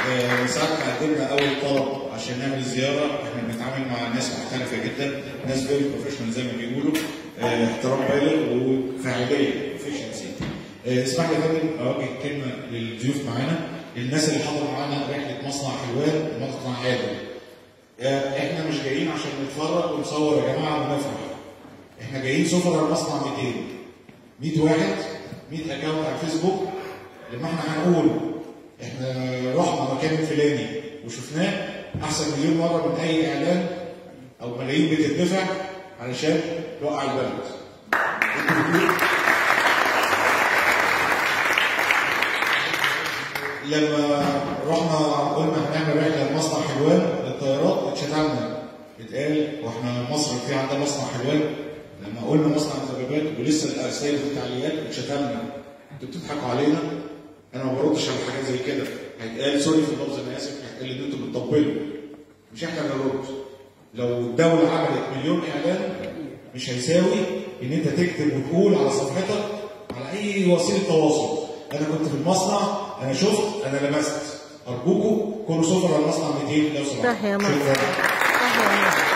آه، ساعة ما قدمنا أول طلب عشان نعمل زيارة احنا بنتعامل مع ناس مختلفة جدا ناس فيري بروفيشنال زي ما بيقولوا آه، احترام بالغ وفاعلية efficiency. آه، اسمح لي يا فندم أوجه كلمة للضيوف معانا الناس اللي حضروا معانا رحلة مصنع حلوان ومصنع عادل آه، احنا مش جايين عشان نتفرج ونصور يا جماعة ونفرح احنا جايين سفر المصنع 200 100 واحد 100 اكونت على الفيسبوك لما احنا هنقول احنا رحنا مكان الفلاني وشفناه احسن مليون مره من اي اعلان او ملايين بتدفع علشان توقع البلد. انتوا بتقولوا لما رحنا قلنا هنعمل رحله لمصنع حلوان للطيارات اتشتمنا اتقال واحنا مصر في عندنا مصنع حلوان لما قلنا مصنع مدربات ولسه الرسائل والتعليقات اتشتمنا انتوا بتضحكوا علينا انا ما بردش على حاجه زي كده هيتقال سوري في اللفظ انا اسف هيتقال ان انتوا بتطبلوا مش احنا اللي نرد لو الدوله عملت مليون اعلان مش هيساوي ان انت تكتب وتقول على صفحتك على اي وسيله تواصل انا كنت في المصنع انا شفت انا لمست ارجوكم كونوا سفر على المصنع 200 لو سمحتوا صح يا مصر شكراً. صح يا مصر